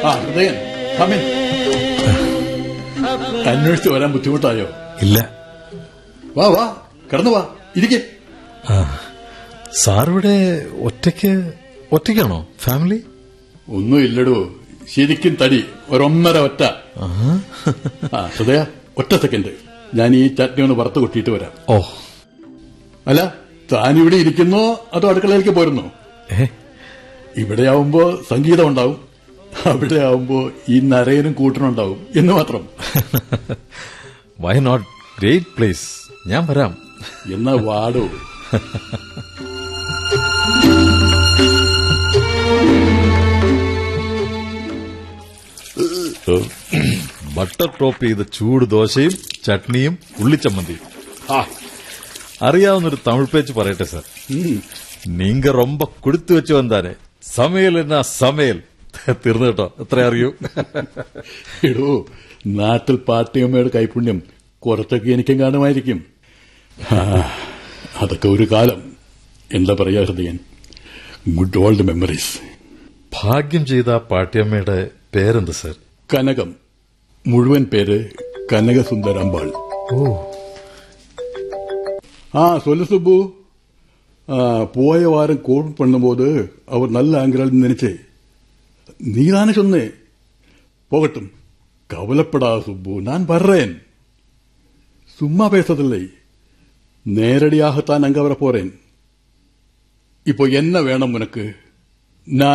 ആ ഹൃദയൻ കമിൻ അന്വേഷിച്ച് വരാൻ ബുദ്ധിമുട്ടായോ ഇല്ല വാ വാ കിടന്നു വാ ഇരിക്കെ ആ, സാർ ഇവിടെ ഒറ്റയ്ക്ക് ഒറ്റയ്ക്കാണോ ഫാമിലി ഒന്നും ഇല്ലടോ ശരിക്കും തടി ഒരൊന്നര ഒറ്റ ആഹാ. ആ ഹൃദയ ഒറ്റ സെക്കൻഡ് ഞാൻ ഈ ചട്നി ഒന്ന് വറുത്ത് കൊട്ടിയിട്ട് വരാം ഓ അല്ല താനിവിടെ ഇരിക്കുന്നോ അതോ അടുക്കളയിലേക്ക് പോരുന്നോ ഏ ഇവിടെയാവുമ്പോ സംഗീതം ഉണ്ടാവും അവിടെ ആവുമ്പോ ഈ നരയനും കൂട്ടനുണ്ടാവും എന്ന് മാത്രം വൈ നോട്ട് ഗ്രേറ്റ് പ്ലേസ് ഞാൻ വരാം എന്നാ വാടോ ബട്ടർ ടോപ്പ് ചെയ്ത ചൂട് ദോശയും ചട്നിയും ഉള്ളിച്ചമ്മന്തിയും ആ അറിയാവുന്നൊരു തമിഴ് പേച്ച് പറയട്ടെ സാർ ഉം. നീങ്ക ரொம்ப കൊടുത്തു വെച്ച് വന്നാനെ സമയൽ എന്നാ സമയൽ തീർന്നു കേട്ടോ എത്ര അറിയൂ എടോ നാട്ടിൽ പാട്ടിയമ്മയുടെ കൈപുണ്യം കുറച്ചൊക്കെ എനിക്കും കാണുമായിരിക്കും ആ, അതൊക്കെ ഒരു കാലം എന്താ പറയാ ഹൃദയൻ ഗുഡ് ഓൾഡ് മെമ്മറീസ് ഭാഗ്യം ചെയ്ത ആ പാട്ടിയമ്മയുടെ പേരെന്ത് സാർ കനകം മുഴുവൻ പേര് കനകസുന്ദരമ്പാൾ ഓ ஆ சொல்லு சுப்பு ஆ, போய வாரம் கோல் பண்ணும்போது அவர் நல்ல ஆங்கிறாள் நினைச்சே நீதானே சொன்னே போகட்டும் கவலைப்படா சுப்பு நான் வர்றேன் சும்மா பேசதில்லை நேரடியாகத்தான் அங்க வர போறேன் இப்போ என்ன வேணும் உனக்கு நான்